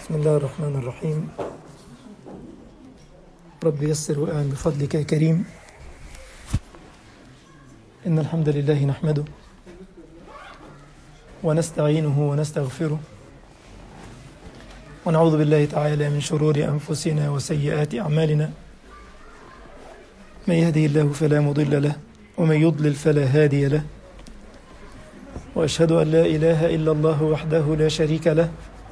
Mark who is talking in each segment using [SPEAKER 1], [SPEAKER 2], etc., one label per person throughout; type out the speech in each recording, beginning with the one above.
[SPEAKER 1] بسم الله الرحمن الرحيم رب يسر وأعن بفضلك يا كريم إن الحمد لله نحمده ونستعينه ونستغفره ونعوذ بالله تعالى من شرور أنفسنا وسيئات أعمالنا من يهده الله فلا مضل له ومن يضلل فلا هادي له وأشهد أن لا إله إلا الله وحده لا شريك له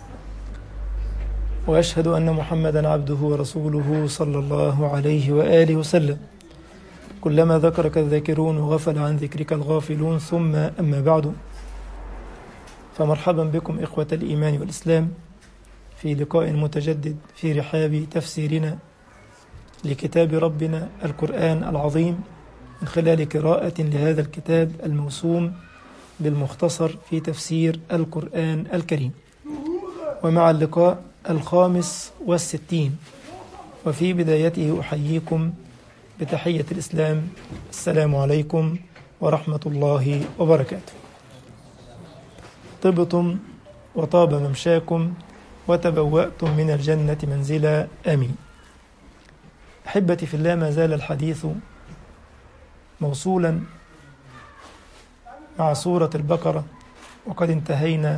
[SPEAKER 1] واشهد ان محمدا عبده ورسوله صلى الله عليه واله وسلم كلما ذكرك الذاكرون وغفل عن ذكرك الغافلون ثم اما بعد فمرحبا بكم اخوه الايمان والاسلام في لقاء متجدد في رحاب تفسيرنا لكتاب ربنا القران العظيم من خلال قراءه لهذا الكتاب الموسوم بالمختصر في تفسير القران الكريم ومع اللقاء الخامس والستين وفي بدايته أحييكم بتحية الإسلام السلام عليكم ورحمة الله وبركاته طبتم وطاب ممشاكم وتبوأتم من الجنة منزلا آمين أحبتي في الله ما زال الحديث موصولا مع سورة البقرة وقد انتهينا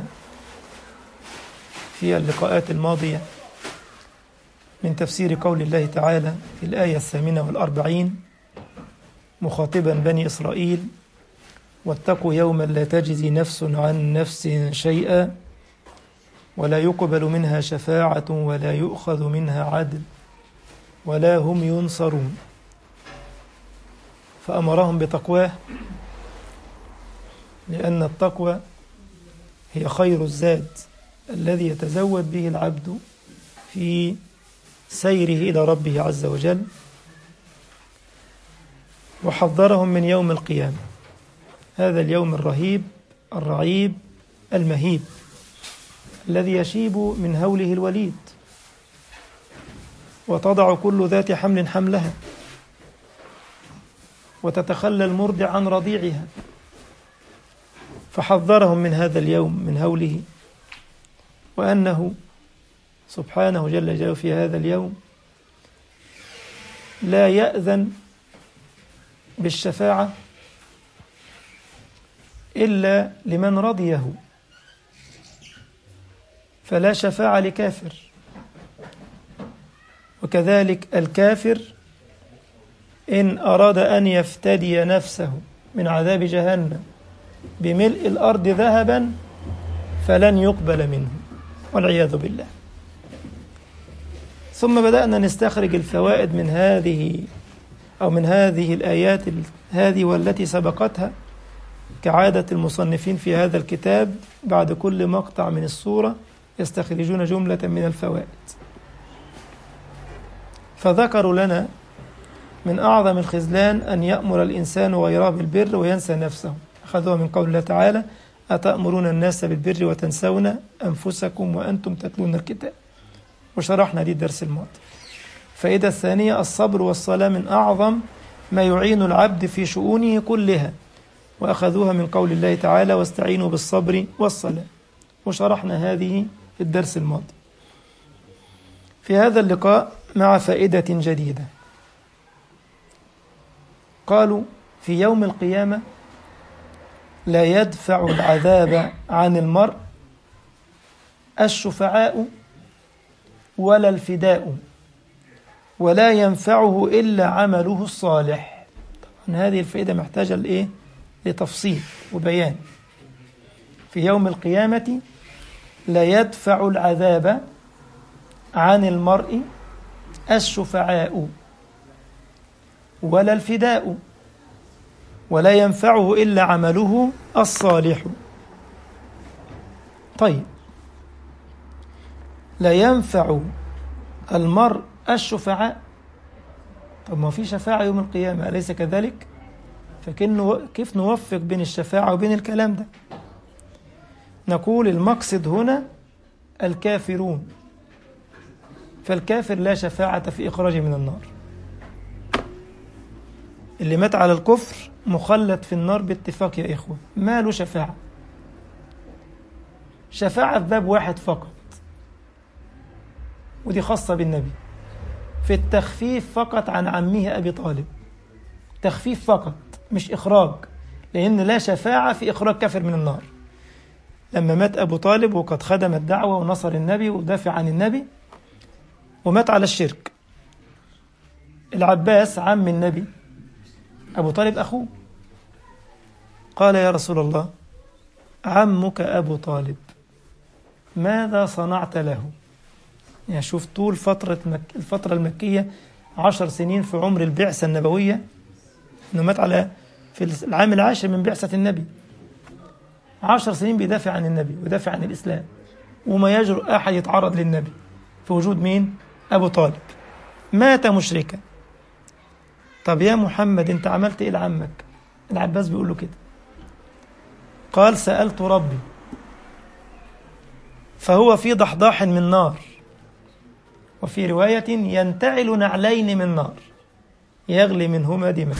[SPEAKER 1] في اللقاءات الماضية من تفسير قول الله تعالى في الآية الثامنة والأربعين مخاطبا بني إسرائيل واتقوا يوما لا تجزي نفس عن نفس شيئا ولا يقبل منها شفاعة ولا يؤخذ منها عدل ولا هم ينصرون فأمرهم بتقواه لأن التقوى هي خير الزاد الذي يتزود به العبد في سيره إلى ربه عز وجل وحذرهم من يوم القيامة هذا اليوم الرهيب الرعيب المهيب الذي يشيب من هوله الوليد وتضع كل ذات حمل حملها وتتخلى المرضع عن رضيعها فحذرهم من هذا اليوم من هوله وأنه سبحانه جل جلاله في هذا اليوم لا يأذن بالشفاعة إلا لمن رضيه فلا شفاعة لكافر وكذلك الكافر إن أراد أن يفتدي نفسه من عذاب جهنم بملء الأرض ذهبا فلن يقبل منه والعياذ بالله ثم بدأنا نستخرج الفوائد من هذه أو من هذه الآيات هذه والتي سبقتها كعادة المصنفين في هذا الكتاب بعد كل مقطع من السورة يستخرجون جملة من الفوائد فذكروا لنا من أعظم الخذلان أن يأمر الإنسان غيره بالبر وينسى نفسه أخذوها من قول الله تعالى أتأمرون الناس بالبر وتنسون أنفسكم وأنتم تتلون الكتاب وشرحنا دي الدرس الماضي فإذا الثانية الصبر والصلاة من أعظم ما يعين العبد في شؤونه كلها وأخذوها من قول الله تعالى واستعينوا بالصبر والصلاة وشرحنا هذه في الدرس الماضي في هذا اللقاء مع فائدة جديدة قالوا في يوم القيامة لا يدفع العذاب عن المرء الشفعاء ولا الفداء ولا ينفعه إلا عمله الصالح طبعا هذه الفائدة محتاجة لإيه؟ لتفصيل وبيان في يوم القيامة لا يدفع العذاب عن المرء الشفعاء ولا الفداء ولا ينفعه إلا عمله الصالح طيب لا ينفع المرء الشفعاء طب ما في شفاعة يوم القيامة أليس كذلك؟ فكن كيف نوفق بين الشفاعة وبين الكلام ده؟ نقول المقصد هنا الكافرون فالكافر لا شفاعة في إخراجه من النار اللي مات على الكفر مخلد في النار باتفاق يا إخوة ما له شفاعة شفاعة في باب واحد فقط ودي خاصة بالنبي في التخفيف فقط عن عمه أبي طالب تخفيف فقط مش إخراج لأن لا شفاعة في إخراج كافر من النار لما مات أبو طالب وقد خدم الدعوة ونصر النبي ودافع عن النبي ومات على الشرك العباس عم النبي أبو طالب أخوه قال يا رسول الله عمك أبو طالب ماذا صنعت له يعني شوف طول فترة مك... الفترة المكية عشر سنين في عمر البعثة النبوية انه مات على في العام العاشر من بعثة النبي عشر سنين بيدافع عن النبي ويدافع عن الإسلام وما يجرؤ أحد يتعرض للنبي في وجود مين؟ أبو طالب مات مشركا طب يا محمد أنت عملت إيه لعمك؟ العباس بيقول له كده قال سألت ربي فهو في ضحضاح من نار وفي رواية ينتعل نعلين من نار يغلي منهما دماغه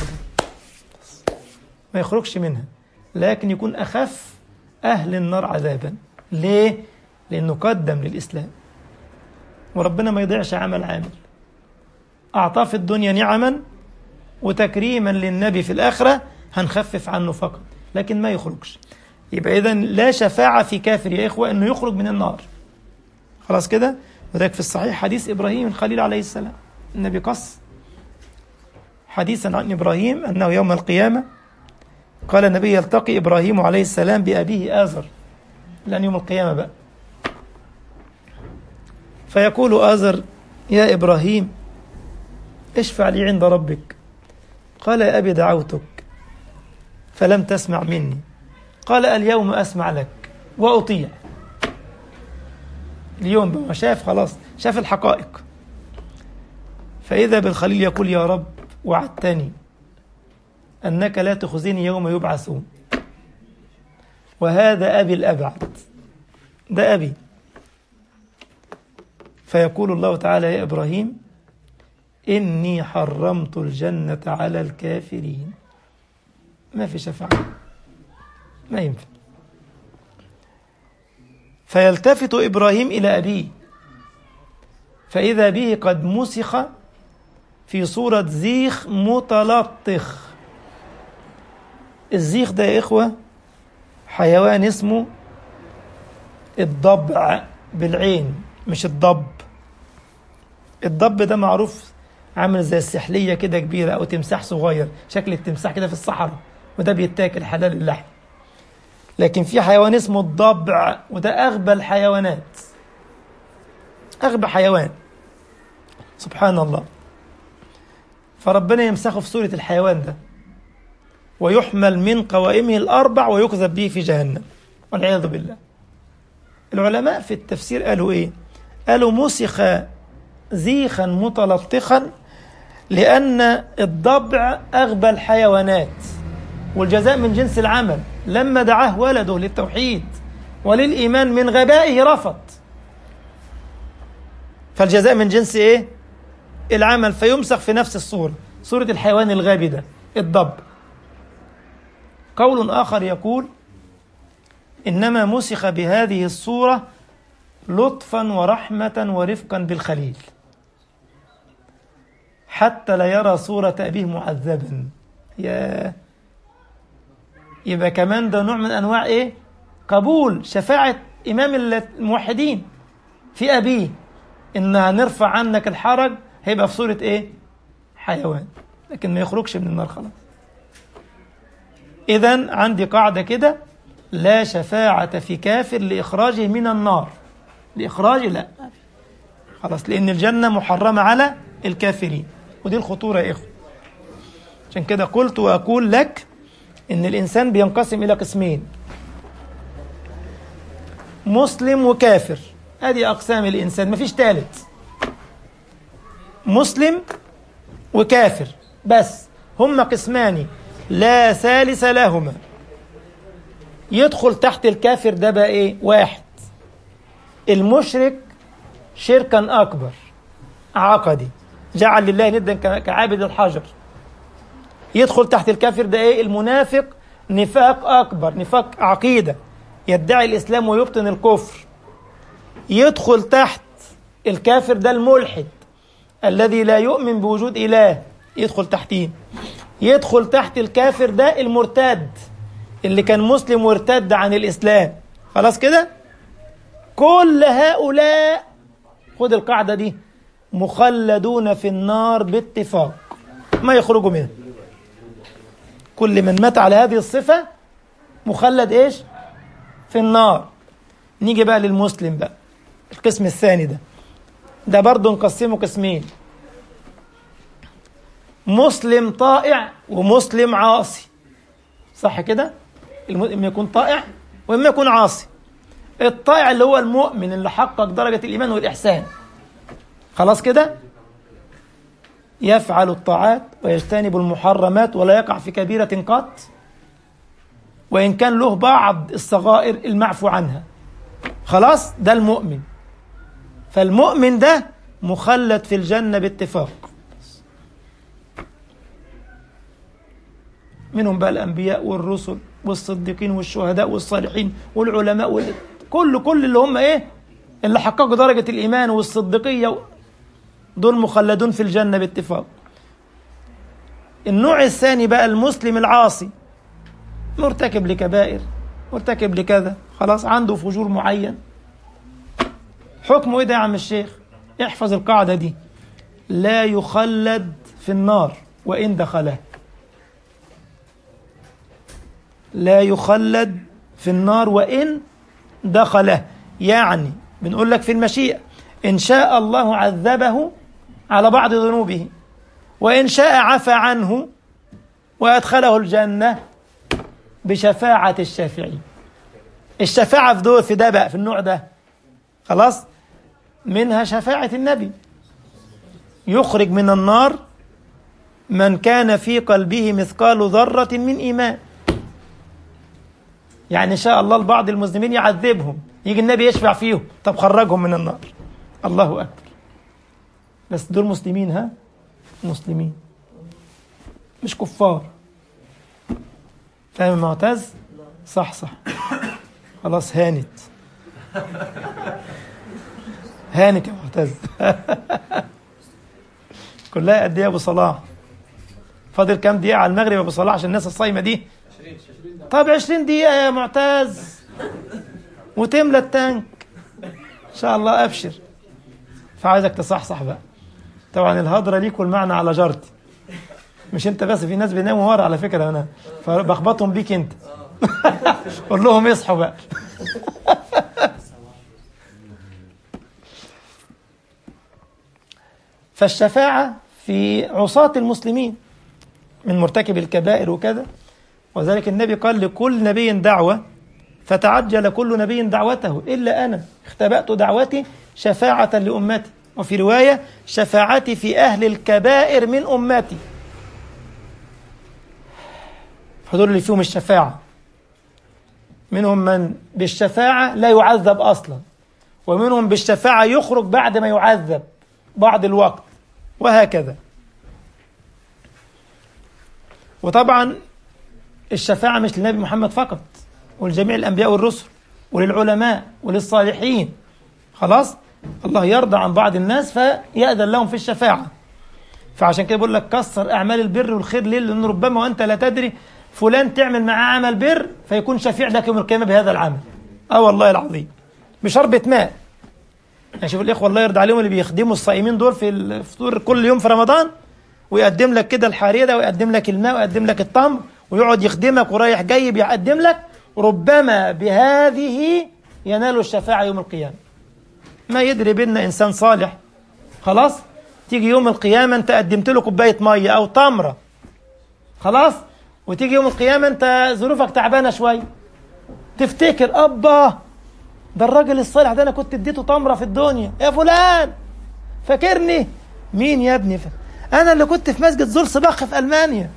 [SPEAKER 1] ما يخرجش منها لكن يكون أخف أهل النار عذابا ليه؟ لأنه قدم للإسلام وربنا ما يضيعش عمل عامل أعطاه في الدنيا نعما وتكريما للنبي في الآخرة هنخفف عنه فقط لكن ما يخرجش يبقى إذا لا شفاعة في كافر يا إخوة أنه يخرج من النار خلاص كده وذلك في الصحيح حديث إبراهيم الخليل عليه السلام النبي قص حديثا عن إبراهيم أنه يوم القيامة قال النبي يلتقي إبراهيم عليه السلام بأبيه آزر لأن يوم القيامة بقى فيقول آزر يا إبراهيم اشفع لي عند ربك قال يا أبي دعوتك فلم تسمع مني قال اليوم أسمع لك وأطيع اليوم بقى شاف خلاص شاف الحقائق فإذا بالخليل يقول يا رب وعدتني أنك لا تخزني يوم يبعثون وهذا أبي الأبعد ده أبي فيقول الله تعالى يا إبراهيم إني حرمت الجنة على الكافرين ما في شفاعة ما ينفع فيلتفت إبراهيم إلى أبيه فإذا به قد مسخ في صورة زيخ متلطخ الزيخ ده يا إخوة حيوان اسمه الضبع بالعين مش الضب الضب ده معروف عامل زي السحلية كده كبيرة أو تمساح صغير شكل التمساح كده في الصحراء وده بيتاكل حلال اللحم لكن في حيوان اسمه الضبع وده أغبى الحيوانات أغبى حيوان سبحان الله فربنا يمسخه في صورة الحيوان ده ويحمل من قوائمه الأربع ويكذب به في جهنم والعياذ بالله العلماء في التفسير قالوا إيه قالوا مسخ زيخا متلطخا لأن الضبع أغبى الحيوانات والجزاء من جنس العمل لما دعاه ولده للتوحيد وللإيمان من غبائه رفض فالجزاء من جنس إيه؟ العمل فيمسخ في نفس الصورة صورة الحيوان الغابي ده الضب قول آخر يقول إنما مسخ بهذه الصورة لطفا ورحمة ورفقا بالخليل حتى لا يرى صورة أبيه معذبا يا يبقى كمان ده نوع من أنواع إيه قبول شفاعة إمام الموحدين في أبيه إن هنرفع عنك الحرج هيبقى في صورة إيه حيوان لكن ما يخرجش من النار خلاص إذا عندي قاعدة كده لا شفاعة في كافر لإخراجه من النار لإخراجه لا خلاص لأن الجنة محرمة على الكافرين ودي الخطورة يا إخوة عشان كده قلت وأقول لك إن الإنسان بينقسم إلى قسمين مسلم وكافر هذه أقسام الإنسان مفيش ثالث مسلم وكافر بس هما قسمان لا ثالث لهما يدخل تحت الكافر ده بقى ايه واحد المشرك شركا اكبر عقدي جعل لله ندا كعابد الحجر يدخل تحت الكافر ده ايه المنافق نفاق اكبر نفاق عقيده يدعي الاسلام ويبطن الكفر يدخل تحت الكافر ده الملحد الذي لا يؤمن بوجود إله يدخل تحتيه يدخل تحت الكافر ده المرتد اللي كان مسلم وارتد عن الإسلام خلاص كده كل هؤلاء خد القاعدة دي مخلدون في النار باتفاق ما يخرجوا منها كل من مات على هذه الصفة مخلد ايش في النار نيجي بقى للمسلم بقى القسم الثاني ده ده برضه نقسمه قسمين مسلم طائع ومسلم عاصي صح كده اما يكون طائع واما يكون عاصي الطائع اللي هو المؤمن اللي حقق درجة الإيمان والإحسان خلاص كده يفعل الطاعات ويجتنب المحرمات ولا يقع في كبيرة قط وإن كان له بعض الصغائر المعفو عنها خلاص ده المؤمن فالمؤمن ده مخلد في الجنة باتفاق منهم بقى الأنبياء والرسل والصديقين والشهداء والصالحين والعلماء وال... كل كل اللي هم إيه اللي حققوا درجة الإيمان والصديقية دول مخلدون في الجنة باتفاق النوع الثاني بقى المسلم العاصي مرتكب لكبائر مرتكب لكذا خلاص عنده فجور معين حكمه ايه ده يا عم الشيخ احفظ القاعدة دي لا يخلد في النار وإن دخلها لا يخلد في النار وإن دخله يعني بنقول لك في المشيئة إن شاء الله عذبه على بعض ذنوبه وإن شاء عفى عنه وأدخله الجنة بشفاعة الشافعين الشفاعة في دول في ده بقى في النوع ده خلاص منها شفاعة النبي يخرج من النار من كان في قلبه مثقال ذرة من إيمان يعني إن شاء الله البعض المسلمين يعذبهم يجي النبي يشفع فيهم طب خرجهم من النار الله أكبر بس دول مسلمين ها مسلمين مش كفار فاهم معتز صح صح خلاص هانت هانت يا معتز كلها قد ايه يا ابو صلاح فاضل كام دقيقه على المغرب يا ابو صلاح عشان الناس الصايمه دي طب 20 دقيقه يا معتز وتملى التانك ان شاء الله ابشر فعايزك تصحصح بقى طبعا الهضره ليك والمعنى على جارتي مش انت بس في ناس بيناموا ورا على فكره انا فبخبطهم بيك انت قول لهم يصحوا بقى فالشفاعة في عصاة المسلمين من مرتكب الكبائر وكذا وذلك النبي قال لكل نبي دعوة فتعجل كل نبي دعوته إلا أنا اختبأت دعوتي شفاعة لأمتي وفي رواية شفاعتي في أهل الكبائر من أمتي فدول اللي فيهم الشفاعة منهم من بالشفاعة لا يعذب أصلا ومنهم بالشفاعة يخرج بعد ما يعذب بعض الوقت وهكذا وطبعا الشفاعة مش للنبي محمد فقط ولجميع الأنبياء والرسل وللعلماء وللصالحين خلاص الله يرضى عن بعض الناس فيأذن لهم في الشفاعة فعشان كده بقول لك كسر أعمال البر والخير ليه لأن ربما وأنت لا تدري فلان تعمل معاه عمل بر فيكون شفيع لك يوم القيامة بهذا العمل اه والله العظيم بشربة ماء يعني شوف الإخوة الله يرضى عليهم اللي بيخدموا الصائمين دول في الفطور كل يوم في رمضان ويقدم لك كده الحارية ده ويقدم لك الماء ويقدم لك التمر ويقعد يخدمك ورايح جاي بيقدم لك ربما بهذه ينال الشفاعة يوم القيامة ما يدري بينا إنسان صالح خلاص تيجي يوم القيامة أنت قدمت له كوباية مية أو تمرة خلاص وتيجي يوم القيامة أنت ظروفك تعبانة شوية تفتكر أبا ده الراجل الصالح ده أنا كنت اديته تمرة في الدنيا يا فلان فاكرني مين يا ابني أنا اللي كنت في مسجد زولسباخ في ألمانيا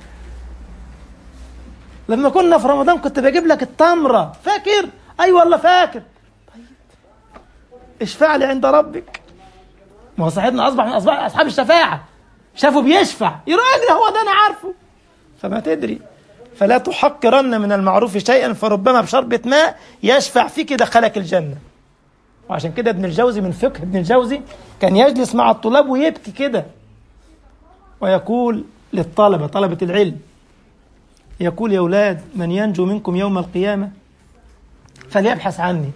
[SPEAKER 1] لما كنا في رمضان كنت بجيب لك التمرة فاكر أي أيوة والله فاكر طيب اشفع لي عند ربك ما هو صاحبنا أصبح من أصبح أصحاب الشفاعة شافه بيشفع يروح يجري هو ده أنا عارفه فما تدري فلا تحقرن من المعروف شيئا فربما بشربة ماء يشفع فيك يدخلك الجنة وعشان كده ابن الجوزي من فقه ابن الجوزي كان يجلس مع الطلاب ويبكي كده ويقول للطلبة طلبة العلم يقول يا أولاد من ينجو منكم يوم القيامة فليبحث عني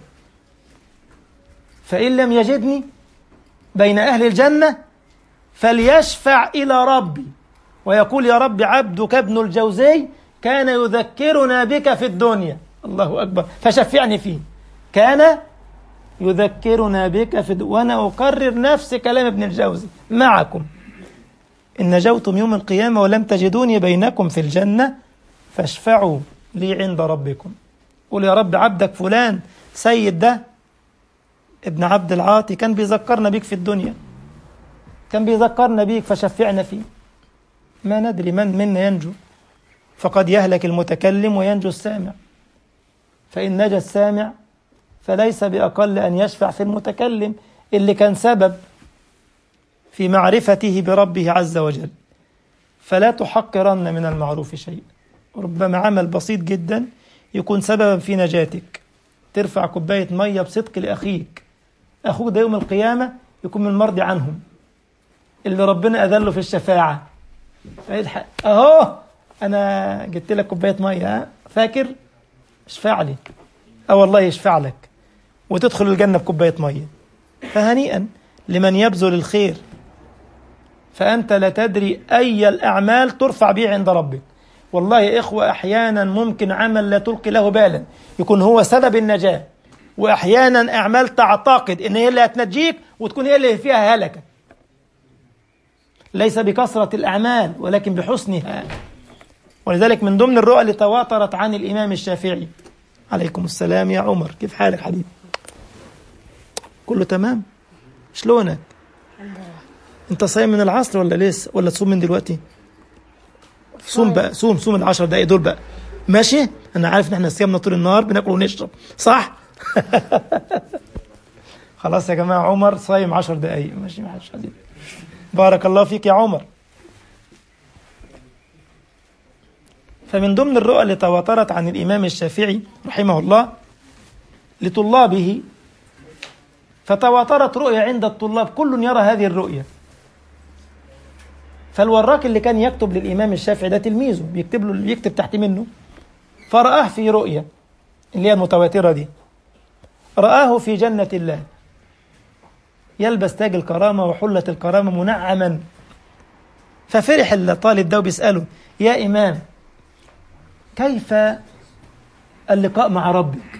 [SPEAKER 1] فإن لم يجدني بين أهل الجنة فليشفع إلى ربي ويقول يا رب عبدك ابن الجوزي كان يذكرنا بك في الدنيا الله أكبر فشفعني فيه كان يذكرنا بك في الدنيا وأنا أكرر نفس كلام ابن الجوزي معكم إن نجوتم يوم القيامة ولم تجدوني بينكم في الجنة فاشفعوا لي عند ربكم قول يا رب عبدك فلان سيد ده ابن عبد العاطي كان بيذكرنا بيك في الدنيا كان بيذكرنا بيك فشفعنا فيه ما ندري من منا ينجو فقد يهلك المتكلم وينجو السامع فإن نجا السامع فليس بأقل أن يشفع في المتكلم اللي كان سبب في معرفته بربه عز وجل فلا تحقرن من المعروف شيئا ربما عمل بسيط جدا يكون سببا في نجاتك ترفع كوباية مية بصدق لأخيك أخوك ده يوم القيامة يكون من المرضي عنهم اللي ربنا أذله في الشفاعة فيلحق أهو أنا جبت لك كوباية مية ها فاكر اشفع لي أه والله يشفع لك وتدخل الجنة بكوباية مية فهنيئا لمن يبذل الخير فأنت لا تدري أي الأعمال ترفع به عند ربك والله يا إخوة أحيانا ممكن عمل لا تلقي له بالا يكون هو سبب النجاة وأحيانا أعمال تعتقد إن هي اللي هتنجيك وتكون هي اللي فيها هلكة ليس بكثرة الأعمال ولكن بحسنها ولذلك من ضمن الرؤى اللي تواترت عن الإمام الشافعي عليكم السلام يا عمر كيف حالك حبيبي كله تمام شلونك انت صايم من العصر ولا لسه ولا تصوم من دلوقتي صوم بقى صوم صوم العشر دقايق دول بقى ماشي انا عارف ان احنا صيامنا طول النهار بناكل ونشرب صح خلاص يا جماعه عمر صايم عشر دقايق ماشي ما حدش حديد بارك الله فيك يا عمر فمن ضمن الرؤى اللي تواترت عن الامام الشافعي رحمه الله لطلابه فتواترت رؤيا عند الطلاب كل يرى هذه الرؤيا فالوراق اللي كان يكتب للإمام الشافعي ده تلميذه بيكتب له بيكتب تحت منه فرآه في رؤيا اللي هي المتواترة دي رآه في جنة الله يلبس تاج الكرامة وحلة الكرامة منعما ففرح الطالب ده وبيسأله يا إمام كيف اللقاء مع ربك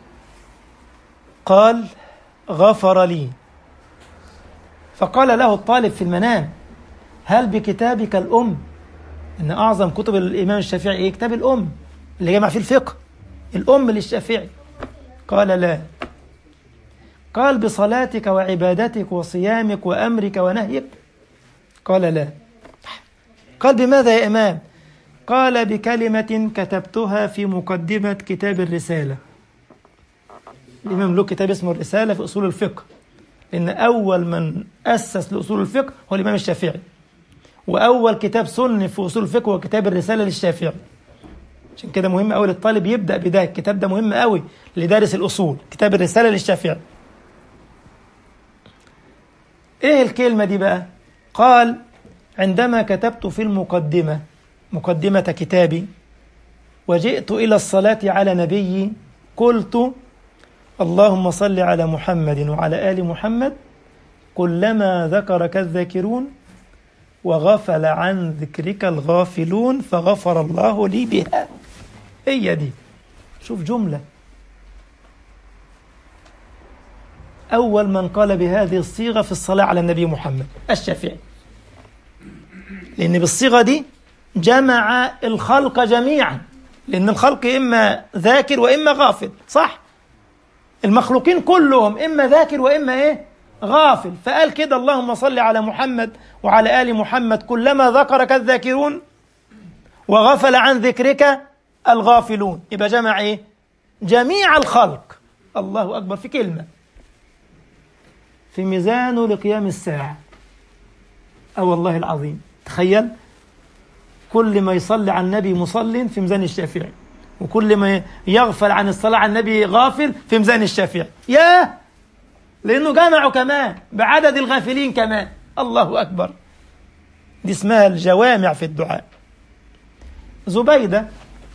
[SPEAKER 1] قال غفر لي فقال له الطالب في المنام هل بكتابك الأم إن أعظم كتب الإمام الشافعي إيه كتاب الأم اللي جمع فيه الفقه الأم للشافعي قال لا قال بصلاتك وعبادتك وصيامك وأمرك ونهيك قال لا قال بماذا يا إمام قال بكلمة كتبتها في مقدمة كتاب الرسالة الإمام له كتاب اسمه الرسالة في أصول الفقه لأن أول من أسس لأصول الفقه هو الإمام الشافعي وأول كتاب صنف في أصول الفقه هو كتاب الرسالة للشافعي عشان كده مهم قوي للطالب يبدأ بده الكتاب ده مهم قوي لدارس الأصول كتاب الرسالة للشافعي إيه الكلمة دي بقى قال عندما كتبت في المقدمة مقدمة كتابي وجئت إلى الصلاة على نبي قلت اللهم صل على محمد وعلى آل محمد كلما ذكرك الذاكرون وغفل عن ذكرك الغافلون فغفر الله لي بها هي دي شوف جملة أول من قال بهذه الصيغة في الصلاة على النبي محمد الشافعي لأن بالصيغة دي جمع الخلق جميعا لأن الخلق إما ذاكر وإما غافل صح المخلوقين كلهم إما ذاكر وإما إيه غافل فقال كده اللهم صل على محمد وعلى آل محمد كلما ذكرك الذاكرون وغفل عن ذكرك الغافلون يبقى جمع إيه جميع الخلق الله أكبر في كلمة في ميزانه لقيام الساعة أو والله العظيم تخيل كل ما يصلي على النبي مصل في ميزان الشافعي وكل ما يغفل عن الصلاة على النبي غافل في ميزان الشافعي ياه لأنه جمعوا كمان بعدد الغافلين كمان الله أكبر دي اسمها الجوامع في الدعاء زبيدة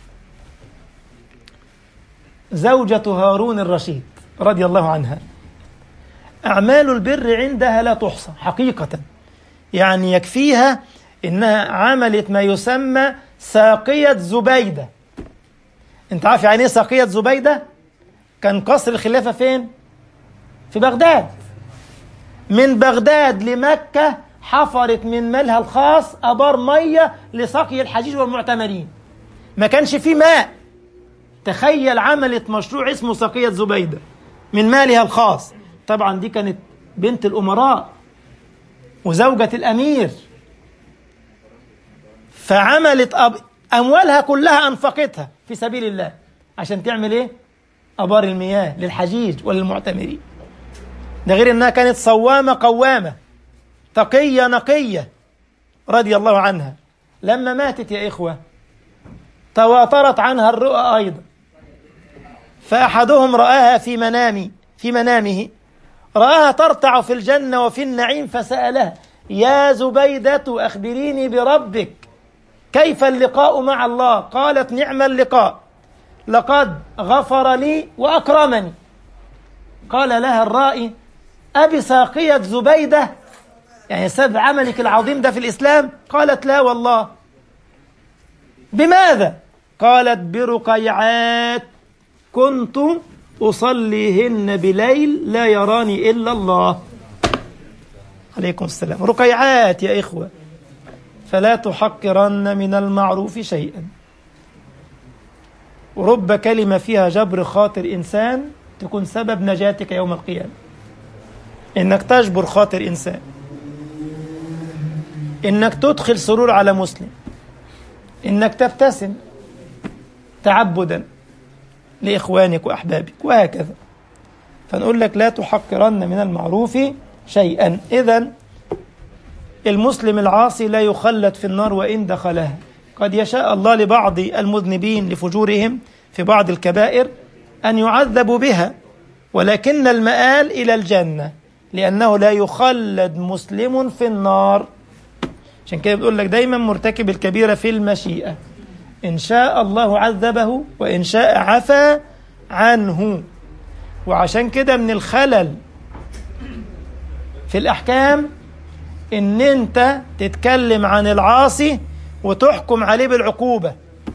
[SPEAKER 1] زوجة هارون الرشيد رضي الله عنها أعمال البر عندها لا تحصى حقيقة يعني يكفيها إنها عملت ما يسمى ساقية زبيدة أنت عارف يعني إيه ساقية زبيدة؟ كان قصر الخلافة فين؟ في بغداد من بغداد لمكة حفرت من مالها الخاص أبار مية لسقي الحجيج والمعتمرين ما كانش فيه ماء تخيل عملت مشروع اسمه سقية زبيدة من مالها الخاص طبعا دي كانت بنت الأمراء وزوجة الأمير فعملت أب... أموالها كلها أنفقتها في سبيل الله عشان تعمل إيه؟ أبار المياه للحجيج وللمعتمرين ده غير إنها كانت صوامة قوامة تقية نقية رضي الله عنها لما ماتت يا إخوة تواترت عنها الرؤى أيضا فأحدهم رآها في منام في منامه رآها ترتع في الجنة وفي النعيم فسألها يا زبيدة أخبريني بربك كيف اللقاء مع الله قالت نعم اللقاء لقد غفر لي وأكرمني قال لها الرائي أبي ساقية زبيدة يعني سبب عملك العظيم ده في الإسلام قالت لا والله بماذا قالت برقيعات كنت أصليهن بليل لا يراني إلا الله عليكم السلام رقيعات يا إخوة فلا تحقرن من المعروف شيئا ورب كلمة فيها جبر خاطر إنسان تكون سبب نجاتك يوم القيامة إنك تجبر خاطر إنسان إنك تدخل سرور على مسلم إنك تبتسم تعبدا لإخوانك وأحبابك وهكذا فنقول لك لا تحقرن من المعروف شيئا إذا المسلم العاصي لا يخلد في النار وإن دخلها قد يشاء الله لبعض المذنبين لفجورهم في بعض الكبائر أن يعذبوا بها ولكن المآل إلى الجنة لأنه لا يخلد مسلم في النار عشان كده بيقول لك دايما مرتكب الكبيرة في المشيئة إن شاء الله عذبه وإن شاء عفى عنه وعشان كده من الخلل في الأحكام إن أنت تتكلم عن العاصي وتحكم عليه بالعقوبة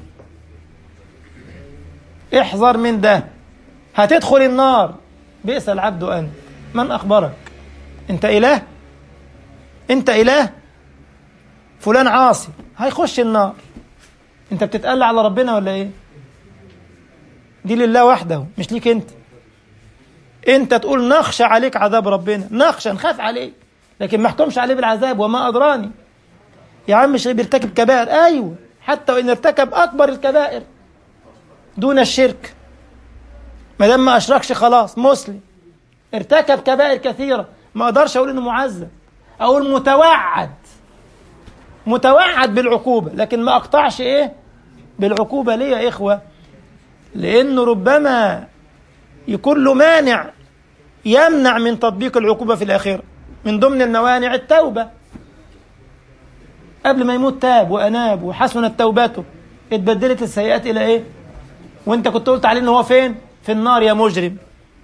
[SPEAKER 1] احذر من ده هتدخل النار بئس العبد أنت من أخبرك أنت إله أنت إله فلان عاصي هيخش النار أنت بتتقل على ربنا ولا إيه دي لله وحده مش ليك أنت أنت تقول نخشى عليك عذاب ربنا نخشى نخاف عليك لكن ما احكمش عليه بالعذاب وما أدراني يا عم مش بيرتكب كبائر أيوه حتى وإن ارتكب أكبر الكبائر دون الشرك ما دام ما أشركش خلاص مسلم ارتكب كبائر كثيرة ما أقدرش أقول إنه معذب أقول متوعد متوعد بالعقوبة لكن ما أقطعش إيه بالعقوبة ليه يا إخوة لأنه ربما يكون له مانع يمنع من تطبيق العقوبة في الآخرة من ضمن الموانع التوبة قبل ما يموت تاب وأناب وحسنت توبته اتبدلت السيئات إلى إيه وانت كنت قلت عليه ان هو فين في النار يا مجرم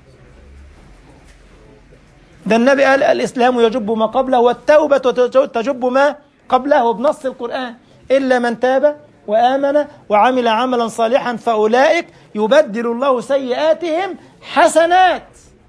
[SPEAKER 1] ده النبي قال الإسلام يجب ما قبله والتوبة تجب ما قبله بنص القرآن إلا من تاب وآمن وعمل عملا صالحا فأولئك يبدل الله سيئاتهم حسنات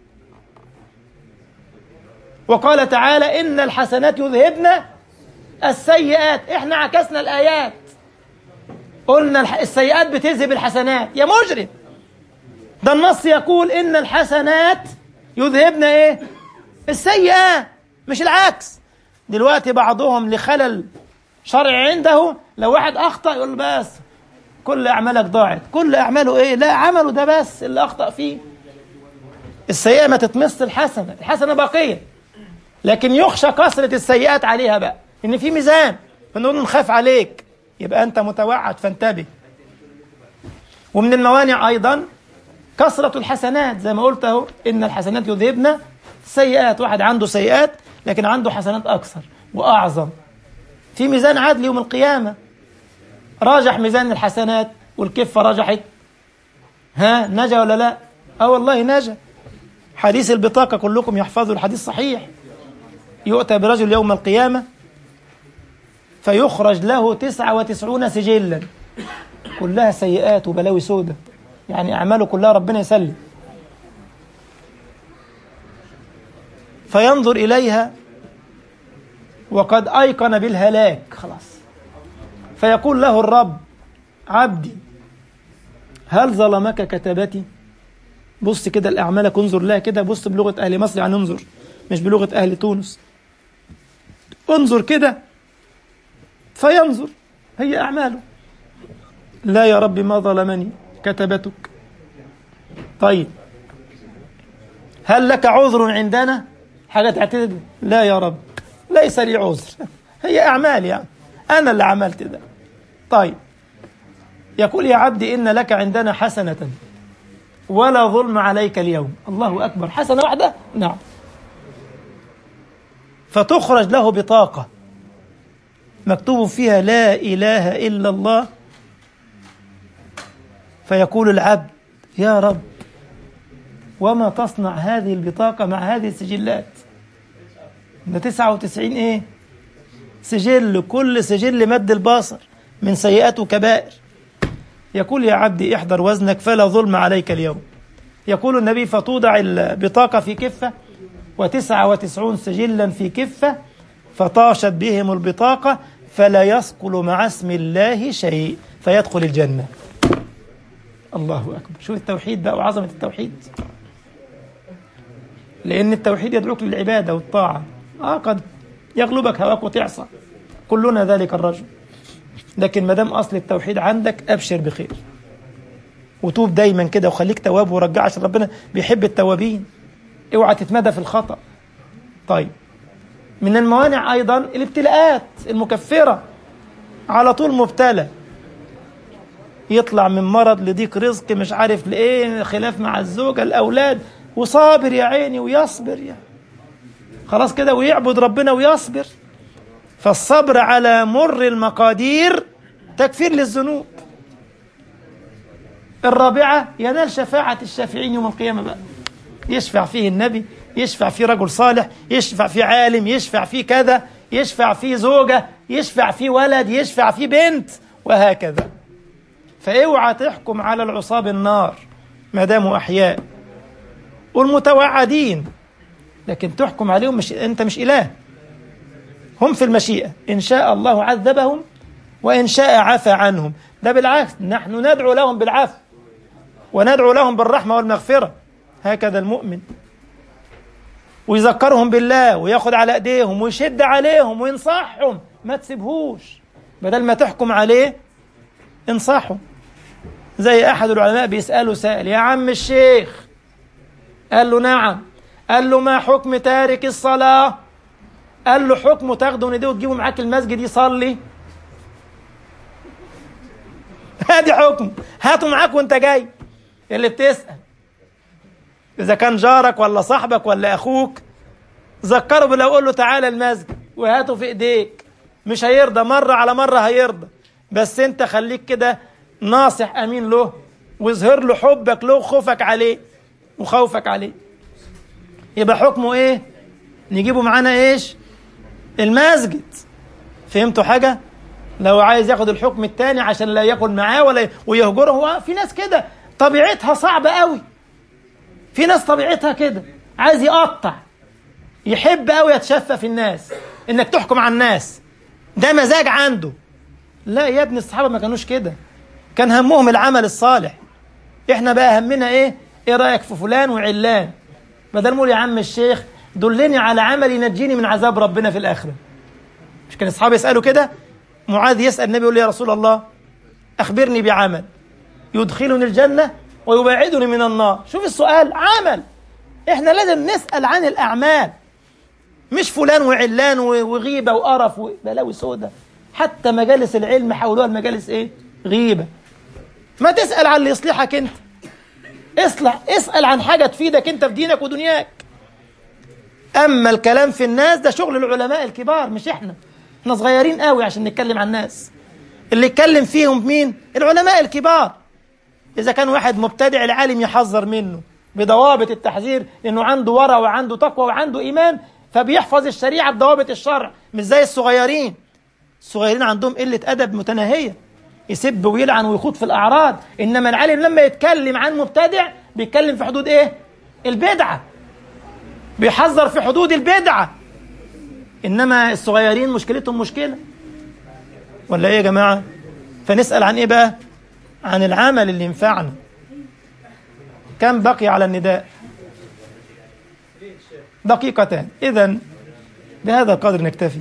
[SPEAKER 1] وقال تعالى إن الحسنات يذهبن السيئات احنا عكسنا الآيات قلنا السيئات بتذهب الحسنات يا مجرم ده النص يقول إن الحسنات يذهبن إيه السيئات مش العكس دلوقتي بعضهم لخلل شرعي عنده لو واحد أخطأ يقول بس كل أعمالك ضاعت كل أعماله إيه لا عمله ده بس اللي أخطأ فيه السيئة ما تتمس الحسنة الحسنة باقية لكن يخشى كثرة السيئات عليها بقى إن في ميزان فنقول نخاف عليك يبقى أنت متوعد فانتبه ومن الموانع أيضا كثرة الحسنات زي ما قلت أهو إن الحسنات يذهبن سيئات واحد عنده سيئات لكن عنده حسنات أكثر وأعظم في ميزان عدل يوم القيامة راجح ميزان الحسنات والكفة رجحت ها نجا ولا لا اه والله نجا حديث البطاقة كلكم يحفظوا الحديث صحيح يؤتى برجل يوم القيامة فيخرج له تسعة وتسعون سجلا كلها سيئات وبلاوي سودة يعني أعماله كلها ربنا يسلم فينظر إليها وقد أيقن بالهلاك خلاص فيقول له الرب عبدي هل ظلمك كتبتي بص كده لأعمالك انظر لها كده بص بلغة أهل مصر يعني انظر مش بلغة أهل تونس انظر كده فينظر هي أعماله لا يا رب ما ظلمني كتبتك طيب هل لك عذر عندنا حاجة تعتذر لا يا رب ليس لي عذر هي أعمال يعني أنا اللي عملت ده طيب يقول يا عبدي إن لك عندنا حسنة ولا ظلم عليك اليوم الله أكبر حسنة واحدة نعم فتخرج له بطاقة مكتوب فيها لا إله إلا الله فيقول العبد يا رب وما تصنع هذه البطاقة مع هذه السجلات ده 99 ايه سجل كل سجل مد البصر من سيئات وكبائر يقول يا عبدي احضر وزنك فلا ظلم عليك اليوم يقول النبي فتوضع البطاقة في كفة وتسعة وتسعون سجلا في كفة فطاشت بهم البطاقة فلا يثقل مع اسم الله شيء فيدخل الجنة الله أكبر شوف التوحيد بقى وعظمة التوحيد لأن التوحيد يدعوك للعبادة والطاعة آه قد يغلبك هواك وتعصى كلنا ذلك الرجل لكن ما دام أصل التوحيد عندك أبشر بخير وتوب دايما كده وخليك تواب ورجع عشان ربنا بيحب التوابين اوعى تتمدى في الخطأ طيب من الموانع أيضا الابتلاءات المكفرة على طول مبتلى يطلع من مرض لضيق رزق مش عارف لإيه خلاف مع الزوجة الأولاد وصابر يا عيني ويصبر يعني خلاص كده ويعبد ربنا ويصبر فالصبر على مر المقادير تكفير للذنوب الرابعة ينال شفاعة الشافعين يوم القيامة بقى يشفع فيه النبي يشفع فيه رجل صالح يشفع فيه عالم يشفع فيه كذا يشفع فيه زوجة يشفع فيه ولد يشفع فيه بنت وهكذا فاوعى تحكم على العصاب النار ما داموا أحياء والمتوعدين لكن تحكم عليهم مش أنت مش إله هم في المشيئة إن شاء الله عذبهم وإن شاء عفى عنهم ده بالعكس نحن ندعو لهم بالعفو وندعو لهم بالرحمة والمغفرة هكذا المؤمن ويذكرهم بالله وياخد على ايديهم ويشد عليهم وينصحهم ما تسيبهوش بدل ما تحكم عليه انصحه زي احد العلماء بيساله سائل يا عم الشيخ قال له نعم قال له ما حكم تارك الصلاه قال له حكمه تاخده من ايديه وتجيبه معاك المسجد يصلي ادي حكم هاته معاك وانت جاي اللي بتسال اذا كان جارك ولا صاحبك ولا اخوك ذكره بالله وقول له تعالى المسجد وهاته في ايديك مش هيرضى مره على مره هيرضى بس انت خليك كده ناصح امين له واظهر له حبك له وخوفك عليه وخوفك عليه يبقى حكمه ايه نجيبه معانا ايش المسجد فهمتوا حاجه لو عايز ياخد الحكم التاني عشان لا ياكل معاه ولا ويهجره هو في ناس كده طبيعتها صعبه قوي في ناس طبيعتها كده عايز يقطع يحب قوي يتشفى في الناس انك تحكم على الناس ده مزاج عنده لا يا ابني الصحابه ما كانوش كده كان همهم العمل الصالح احنا بقى همنا ايه ايه رايك في فلان وعلان بدل نقول يا عم الشيخ دلني على عمل ينجيني من عذاب ربنا في الاخره مش كان اصحابي يسالوا كده معاذ يسال النبي يقول يا رسول الله اخبرني بعمل يدخلني الجنه ويبعدني من النار شوف السؤال عمل احنا لازم نسال عن الاعمال مش فلان وعلان وغيبه وقرف وبلاوي سودة حتى مجالس العلم حولوها المجالس ايه غيبه ما تسال عن اللي يصلحك انت اصلح اسال عن حاجه تفيدك انت في دينك ودنياك أما الكلام في الناس ده شغل العلماء الكبار مش إحنا إحنا صغيرين قوي عشان نتكلم عن الناس اللي يتكلم فيهم مين العلماء الكبار إذا كان واحد مبتدع العالم يحذر منه بضوابط التحذير لأنه عنده ورع وعنده تقوى وعنده إيمان فبيحفظ الشريعة بضوابط الشرع مش زي الصغيرين الصغيرين عندهم قلة أدب متناهية يسب ويلعن ويخوض في الأعراض إنما العالم لما يتكلم عن مبتدع بيتكلم في حدود إيه؟ البدعة بيحذر في حدود البدعة إنما الصغيرين مشكلتهم مشكلة ولا إيه يا جماعة؟ فنسأل عن إيه بقى؟ عن العمل اللي ينفعنا كم بقي على النداء؟ دقيقتان إذا بهذا القدر نكتفي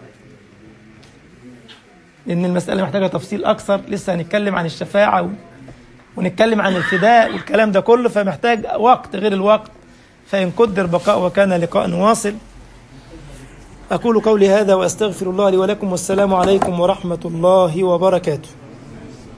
[SPEAKER 1] لأن المسألة محتاجة تفصيل أكثر لسه هنتكلم عن الشفاعة و... ونتكلم عن الفداء والكلام ده كله فمحتاج وقت غير الوقت فإن قدر بقاء وكان لقاء واصل أقول قولي هذا وأستغفر الله لي ولكم والسلام عليكم ورحمة الله وبركاته